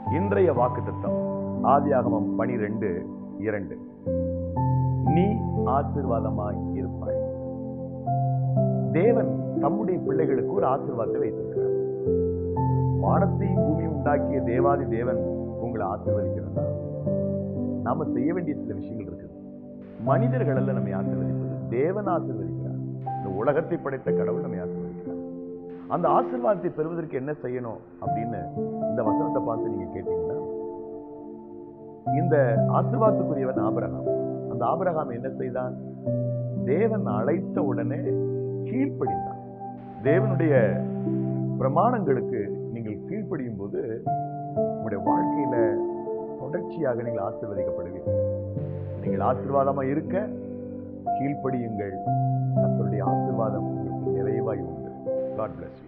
இன்றைய வாக்குத்தத்தம் ஆதியாகமம் பனிரெண்டு இரண்டு நீ ஆசீர்வாதமாய் இருப்பாய் தேவன் தம்முடைய பிள்ளைகளுக்கு ஒரு ஆசீர்வாதத்தை வைத்திருக்கிறார் வானத்தையும் பூமியும் உண்டாக்கிய தேவாதி தேவன் உங்களை ஆசீர்வதிக்கிறதா நாம செய்ய வேண்டிய சில விஷயங்கள் இருக்குது மனிதர்கள் அல்ல நம்மை ஆசீர்வதிப்பது தேவன் ஆசீர்வதிக்கிறார் இந்த உலகத்தை படைத்த கடவுள் நம்மை ஆசீர்வதிக்கிறார் அந்த ஆசீர்வாதத்தை பெறுவதற்கு என்ன செய்யணும் அப்படின்னு இந்த வசனத்தை பார்த்து நீங்க கேட்டீங்கன்னா இந்த ஆசீர்வாதத்துக்குரியவன் ஆபிரகாம் அந்த ஆபிரகாம் என்ன செய்தான் தேவன் அழைத்த உடனே கீழ்ப்படிந்தான் தேவனுடைய பிரமாணங்களுக்கு நீங்கள் கீழ்ப்படியும் போது உங்களுடைய வாழ்க்கையில தொடர்ச்சியாக நீங்கள் ஆசீர்வதிக்கப்படுவீர்கள் நீங்கள் ஆசீர்வாதமா இருக்க கீழ்ப்படியுங்கள் கர்த்தருடைய ஆசீர்வாதம் உங்களுக்கு நிறைவாய் உண்டு காட் bless you